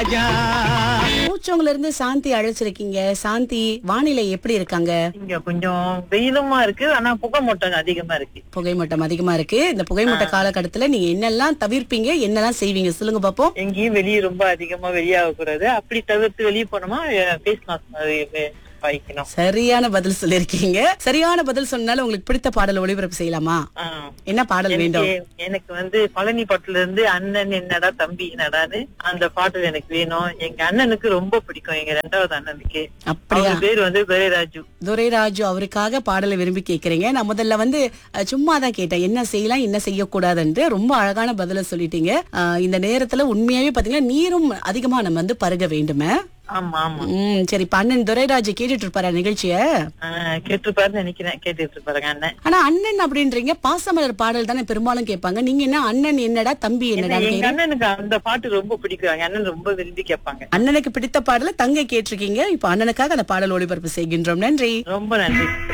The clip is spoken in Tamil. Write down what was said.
பூச்சவங்கல இருந்து சாந்தி அழைச்சிருக்கீங்க சாந்தி வானிலை எப்படி இருக்காங்க இங்க கொஞ்சம் வெயிலுமா இருக்கு ஆனா புகை மூட்டம் அதிகமா இருக்கு புகைமூட்டம் அதிகமா இருக்கு இந்த புகைமூட்ட காலகட்டத்துல நீங்க என்னெல்லாம் தவிர்ப்பீங்க என்னெல்லாம் செய்வீங்க சொல்லுங்க பாப்போம் எங்கேயும் வெளியே ரொம்ப அதிகமா வெளியாக கூடாது அப்படி தவிர்த்து வெளியே போனோமா ஃபேஸ் மாஸ்க் வைக்கணும் சரியான பதில் சொல்லிருக்கீங்க சரியான பதில் சொன்னாலும் உங்களுக்கு பிடித்த பாடல் ஒளிபரப்பு செய்யலாமா ஆ. என்ன பாடல் வேண்டும் எனக்கு எனக்கு வந்து பழனி பாட்டுல இருந்து அண்ணன் என்னடா தம்பி என்னடான்னு அந்த பாட்டு எனக்கு வேணும் எங்க அண்ணனுக்கு ரொம்ப பிடிக்கும் எங்க ரெண்டாவது அண்ணனுக்கு அப்படியா அவர் பேர் வந்து துரைராஜு துரைராஜு அவருக்காக பாடலை விரும்பி கேக்குறீங்க நான் முதல்ல வந்து அஹ், சும்மா தான் கேட்டேன் என்ன செய்யலாம் என்ன செய்யக்கூடாதுன்ட்டு ரொம்ப அழகான பதில சொல்லிட்டீங்க அஹ், இந்த நேரத்துல உண்மையாவே பாத்தீங்கன்னா நீரும் அதிகமா நம்ம வந்து பருக வேண்டுமே ஆமா ஆமா உம் சரி இப்ப அண்ணன் துரைராஜு கேட்டுட்டு இருப்பாரா நிகழ்ச்சிய ஆ, கேட்டிருப்பாருன்னு நினைக்கிறேன் கேட்டுட்டு இருப்பாருங்க அண்ணன் ஆனா அண்ணன் அப்படின்றீங்க பாசமலர் பாடல் தானே பெரும்பாலும் கேட்பாங்க நீங்க என்ன அண்ணன் என்னடா தம்பி என்னடா எங்க அண்ணனுக்கு அந்த பாட்டு ரொம்ப பிடிக்கும் எங்க அண்ணன் ரொம்ப விரும்பி கேட்பாங்க அண்ணனுக்கு பிடித்த பாடலை தங்கை கேட்டிருக்கீங்க இப்ப அண்ணனுக்காக அந்த பாடல் ஒளிபரப்பு செய்கின்றோம் நன்றி ரொம்ப நன்றி